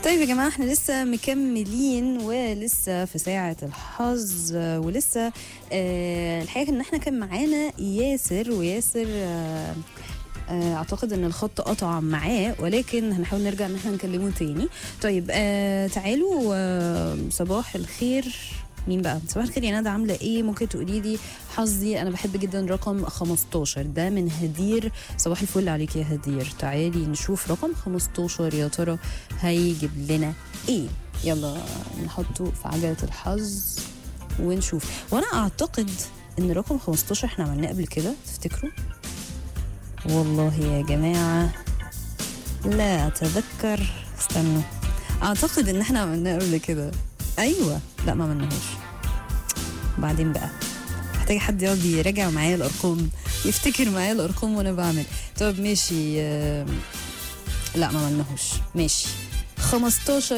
طيب يا جماعة احنا لسه مكملين ولسه في ساعة الحظ آه، ولسه آه الحقيقة ان احنا كان معانا ياسر وياسر آه آه، اعتقد ان الخط قطع معاه ولكن هنحاول نرجع ان احنا نكلمه تاني طيب آه تعالوا آه صباح الخير مين بقى صباح الخير يا ندى عامله ايه ممكن تقولي لي حظي انا بحب جدا رقم 15 ده من هدير صباح الفل عليك يا هدير تعالي نشوف رقم 15 يا ترى هيجيب لنا ايه يلا نحطه في عجله الحظ ونشوف وانا اعتقد ان رقم 15 احنا عملناه قبل كده تفتكروا والله يا جماعه لا اتذكر استنوا اعتقد ان احنا عملناه قبل كده ايوه لا ما عملناهوش بعدين بقى محتاج حد يقعد يراجع معايا الارقام يفتكر معايا الارقام وانا بعمل طب ماشي آه، لا ما عملناهوش ماشي 15